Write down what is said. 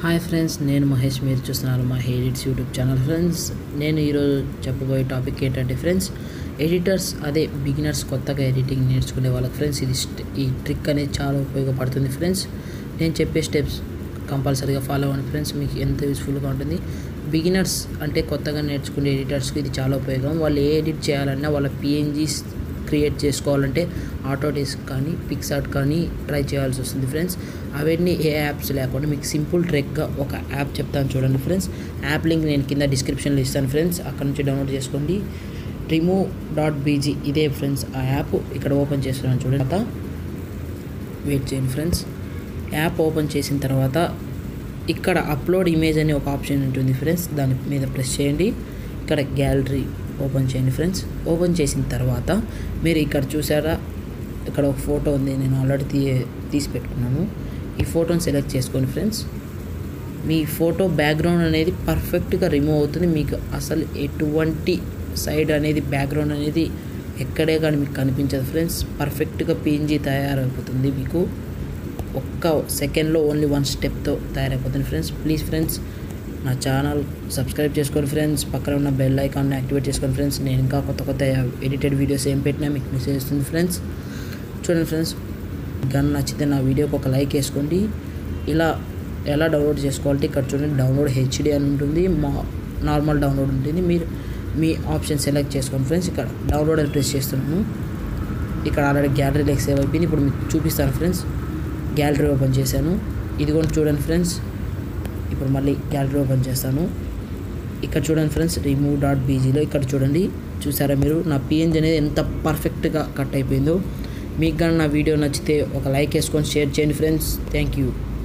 hi friends నేను మహేష్ మీరు చూస్తున్నారు మా ఎడిట్స్ యూట్యూబ్ ఛానల్ ఫ్రెండ్స్ నేను ఈరోజు చెప్పబోయే టాపిక్ ఏంటంటే ఫ్రెండ్స్ ఎడిటర్స్ అదే బిగినర్స్ కొత్తగా ఎడిటింగ్ నేర్చుకునే వాళ్ళకి ఫ్రెండ్స్ ఇది స్ట్- ఈ ట్రిక్ అనేది చాలా ఉపయోగపడుతుంది ఫ్రెండ్స్ నేను చెప్పే స్టెప్స్ కంపల్సరీగా ఫాలో అవ్వండి ఫ్రెండ్స్ మీకు ఎంత యూస్ఫుల్గా ఉంటుంది బిగినర్స్ అంటే కొత్తగా నేర్చుకునే ఎడిటర్స్కి ఇది చాలా ఉపయోగం వాళ్ళు ఏ ఎడిట్ చేయాలన్నా వాళ్ళ పిఎన్జీస్ క్రియేట్ చేసుకోవాలంటే ఆటోడెస్క్ కానీ పిక్సార్ట్ కానీ ట్రై చేయాల్సి వస్తుంది ఫ్రెండ్స్ అవన్నీ ఏ యాప్స్ లేకుండా మీకు సింపుల్ ట్రెక్గా ఒక యాప్ చెప్తాను చూడండి ఫ్రెండ్స్ యాప్ లింక్ నేను కింద డిస్క్రిప్షన్లో ఇస్తాను ఫ్రెండ్స్ అక్కడ నుంచి డౌన్లోడ్ చేసుకోండి రిమూవ్ డాట్ బీజీ ఇదే ఫ్రెండ్స్ ఆ యాప్ ఇక్కడ ఓపెన్ చేస్తున్నాను చూడండి తర్వాత వెయిట్ చేయండి ఫ్రెండ్స్ యాప్ ఓపెన్ చేసిన తర్వాత ఇక్కడ అప్లోడ్ ఇమేజ్ అనే ఒక ఆప్షన్ ఉంటుంది ఫ్రెండ్స్ దాని మీద ప్రెస్ చేయండి ఇక్కడ గ్యాలరీ ఓపెన్ చేయండి ఫ్రెండ్స్ ఓపెన్ చేసిన తర్వాత మీరు ఇక్కడ చూసారా ఇక్కడ ఒక ఫోటో ఉంది నేను ఆల్రెడీ తీ తీసి పెట్టుకున్నాను ఈ ఫోటోని సెలెక్ట్ చేసుకోండి ఫ్రెండ్స్ మీ ఫోటో బ్యాక్గ్రౌండ్ అనేది పర్ఫెక్ట్గా రిమూవ్ అవుతుంది మీకు అసలు ఎటువంటి సైడ్ అనేది బ్యాక్గ్రౌండ్ అనేది ఎక్కడే కానీ మీకు కనిపించదు ఫ్రెండ్స్ పర్ఫెక్ట్గా పిఎన్జీ తయారైపోతుంది మీకు ఒక్క సెకండ్లో ఓన్లీ వన్ స్టెప్తో తయారైపోతుంది ఫ్రెండ్స్ ప్లీజ్ ఫ్రెండ్స్ నా ఛానల్ సబ్స్క్రైబ్ చేసుకోండి ఫ్రెండ్స్ పక్కన ఉన్న బెల్ ఐకాన్ని యాక్టివేట్ చేసుకోండి ఫ్రెండ్స్ నేను ఇంకా కొత్త కొత్త ఎడిటెడ్ వీడియోస్ ఏం పెట్టినా మీకు మెసేజ్ వస్తుంది ఫ్రెండ్స్ చూడండి ఫ్రెండ్స్ గన్ నచ్చితే నా వీడియోకి ఒక లైక్ వేసుకోండి ఇలా ఎలా డౌన్లోడ్ చేసుకోవాలంటే ఇక్కడ చూడండి డౌన్లోడ్ హెచ్డి అని ఉంటుంది మా నార్మల్ డౌన్లోడ్ ఉంటుంది మీరు మీ ఆప్షన్ సెలెక్ట్ చేసుకోండి ఫ్రెండ్స్ ఇక్కడ డౌన్లోడ్ అని ప్రెస్ చేస్తున్నాను ఇక్కడ ఆల్రెడీ గ్యాలరీలోకి సేవ్ అయిపోయింది ఇప్పుడు మీకు చూపిస్తాను ఫ్రెండ్స్ గ్యాలరీ ఓపెన్ చేశాను ఇది కూడా చూడండి ఫ్రెండ్స్ ఇప్పుడు మళ్ళీ గ్యాలరీ ఓపెన్ చేస్తాను ఇక్కడ చూడండి ఫ్రెండ్స్ రిమూవ్ డాట్ బీజీలో ఇక్కడ చూడండి చూసారా మీరు నా పిఎన్జీ అనేది ఎంత పర్ఫెక్ట్గా కట్ అయిపోయిందో మీకు కానీ నా వీడియో నచ్చితే ఒక లైక్ వేసుకొని షేర్ చేయండి ఫ్రెండ్స్ థ్యాంక్ యూ